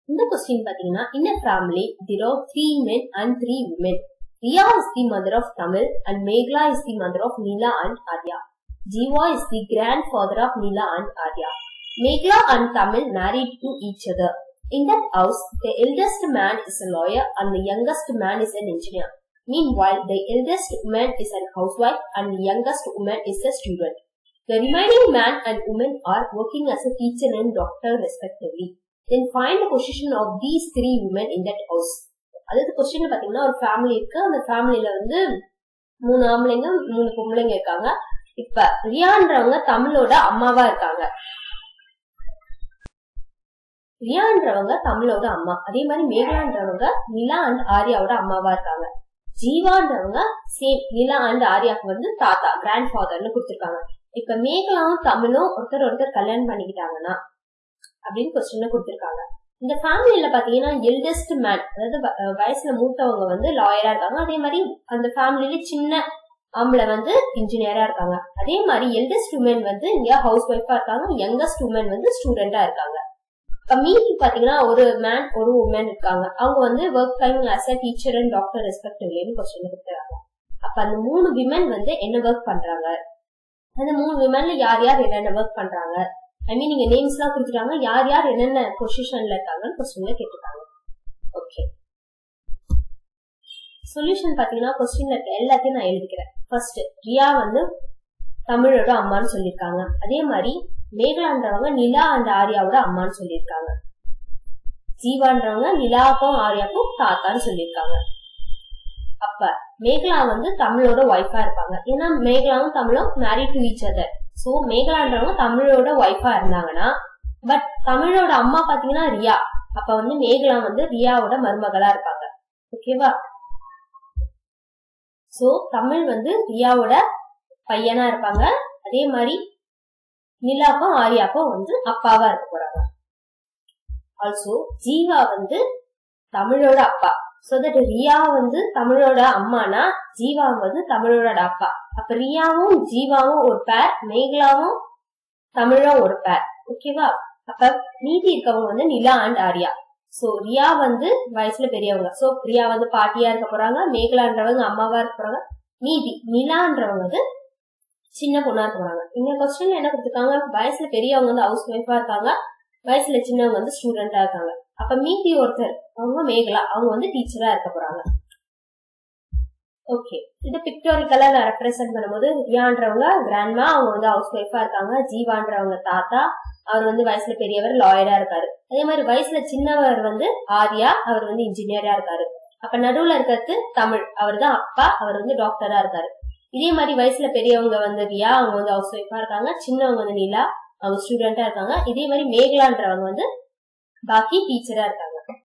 இந்த கொஸ்டின் பாத்தீங்கன்னா in a family there are three men and three women Riya is the mother of Tamil and Megla is the mother of Neela and Arya. Jiva is the grandfather of Neela and Arya. Megla and Tamil married to each other. In that house, the eldest man is a lawyer and the youngest man is an engineer. Meanwhile, the eldest woman is a housewife and the youngest woman is a student. The remaining man and woman are working as a teacher and doctor respectively. Then find the position of these three women in that house. அதாவது question பாத்தீங்கன்னா ஒரு family இருக்கு அந்த ஃபேமிலில வந்து மூணு ஆம்பளைங்க மூணு பொம்பளைங்க இருக்காங்க இப்ப ரியான்றவங்க தமிழோட அம்மாவா இருக்காங்க ரியான்றவங்க தமிழோட அம்மா அதே மாதிரி மேகலான்றவங்க நிலா அண்ட் ஆர்யாவோட அம்மாவா இருக்காங்க ஜீவான்றவங்க சேம் நிலா அண்ட் ஆர்யாக்கு வந்து தாத்தா கிராண்ட் ஃபாதர்னு கொடுத்திருக்காங்க இப்ப மேகலாவும் தமிழும் ஒருத்தர் ஒருத்தர் கல்யாணம் பண்ணிக்கிட்டாங்கன்னா அப்படின்னு கொஸ்டின் கொடுத்திருக்காங்க இந்த ஃபேமிலியில பாத்தீங்கன்னா எல்டஸ்ட் மேன் அதாவது வ- வயசுல மூத்தவங்க வந்து லாயரா இருக்காங்க அதே மாதிரி அந்த ஃபேமிலியில சின்ன ஆம்பளை வந்து இன்ஜினியரா இருக்காங்க அதே மாதிரி எல்டஸ்ட் உமன் வந்து இங்க ஹவுஸ் ஒய்ஃபா இருக்காங்க யங்கஸ்ட் உமன் வந்து ஸ்டூடெண்டா இருக்காங்க இப்ப மீதி பாத்தீங்கன்னா ஒரு மேன் ஒரு உமன் இருக்காங்க அவங்க வந்து work time as a teacher and doctor ரெஸ்பெக்டிவ்லின்னு கொஸ்டின் கொடுத்துறாங்க அப்ப அந்த மூணு விமன் வந்து என்ன ஒர்க் பண்றாங்க அந்த மூணு விமன்ல யார் யார் என்னென்ன ஒர்க் பண்றாங்க ஐ மீன் நீங்க நேம்ஸ் எல்லாம் கொடுத்துட்டாங்க யார் யார் என்னென்ன பொசிஷன்ல இருக்காங்கன்னு கொஸ்டின்ல கேட்டுருக்காங்க ஓகே சொல்யூஷன் பாத்தீங்கன்னா கொஸ்டின்ல இருக்க எல்லாத்தையும் நான் எழுதிக்கிறேன் ஃபர்ஸ்ட் ரியா வந்து தமிழோட அம்மான்னு சொல்லியிருக்காங்க அதே மாதிரி மேகலான்றவங்க நிலா அண்ட் ஆர்யாவோட அம்மான்னு சொல்லியிருக்காங்க ஜீவான்றவங்க நிலாவுக்கும் ஆர்யாவுக்கும் தாத்தான்னு சொல்லியிருக்காங்க அப்ப மேகலா வந்து தமிழோட ஒய்ஃபா இருப்பாங்க ஏன்னா மேகலாவும் தமிழும் married to each other so மேகலான்றவங்க தமிழோட ஒய்ஃபா இருந்தாங்கன்னா பட் தமிழோட அம்மா பாத்தீங்கன்னா ரியா அப்ப வந்து மேகலா வந்து ரியாவோட மருமகளா இருப்பாங்க ஓகேவா சோ தமிழ் வந்து ரியாவோட பையனா இருப்பாங்க அதே மாதிரி நிலாக்கும் ஆர்யாக்கும் வந்து அப்பாவா இருக்க போறாங்க ஆல்சோ ஜீவா வந்து தமிழோட அப்பா சோ தட் ரியா வந்து தமிழோட அம்மானா ஜீவா வந்து தமிழோட அப்பா அப்ப ரியாவும் ஜீவாவும் ஒரு பேர் மேகலாவும் தமிழும் ஒரு பேர் ஓகேவா அப்ப மீதி இருக்கவங்க வந்து நிலா அண்ட் ஆர்யா சோ ரியா வந்து வயசுல பெரியவங்க சோ ரியா வந்து பாட்டியா இருக்க போறாங்க மேகலான்றவங்க அம்மாவா இருக்க போறாங்க மீதி நிலான்றவங்க வந்து சின்ன பொண்ணா இருக்க போறாங்க இந்த கொஸ்டின்ல என்ன கொடுத்துருக்காங்க வயசுல பெரியவங்க வந்து ஹவுஸ் ஒய்ஃபா இருக்காங்க வயசுல சின்னவங்க வந்து ஸ்டூடெண்டா இருக்காங்க அப்ப மீதி ஒருத்தர் அவங்க மேகலா அவங்க வந்து டீச்சரா இருக்க போறாங்க ஓகே இது பிக்டோரிக்கலா நான் ரெப்ரசென்ட் பண்ணும்போது ரியான்றவங்க கிராண்ட்மா அவங்க வந்து ஹவுஸ் ஒய்ஃபா இருக்காங்க ஜீவான்றவங்க தாத்தா அவர் வந்து வயசுல பெரியவர் லாயரா இருக்காரு அதே மாதிரி வயசுல சின்னவர் வந்து ஆர்யா அவர் வந்து இன்ஜினியரா இருக்காரு அப்ப நடுவுல இருக்கிறது தமிழ் அவர் தான் அப்பா அவர் வந்து டாக்டரா இருக்காரு இதே மாதிரி வயசுல பெரியவங்க வந்து ரியா அவங்க வந்து ஹவுஸ் ஒய்ஃபா இருக்காங்க சின்னவங்க வந்து நிலா அவங்க ஸ்டூடெண்டா இருக்காங்க இதே மாதிரி மேகலான்றவங்க வந்து பாக்கி டீச்சரா இருக்காங்க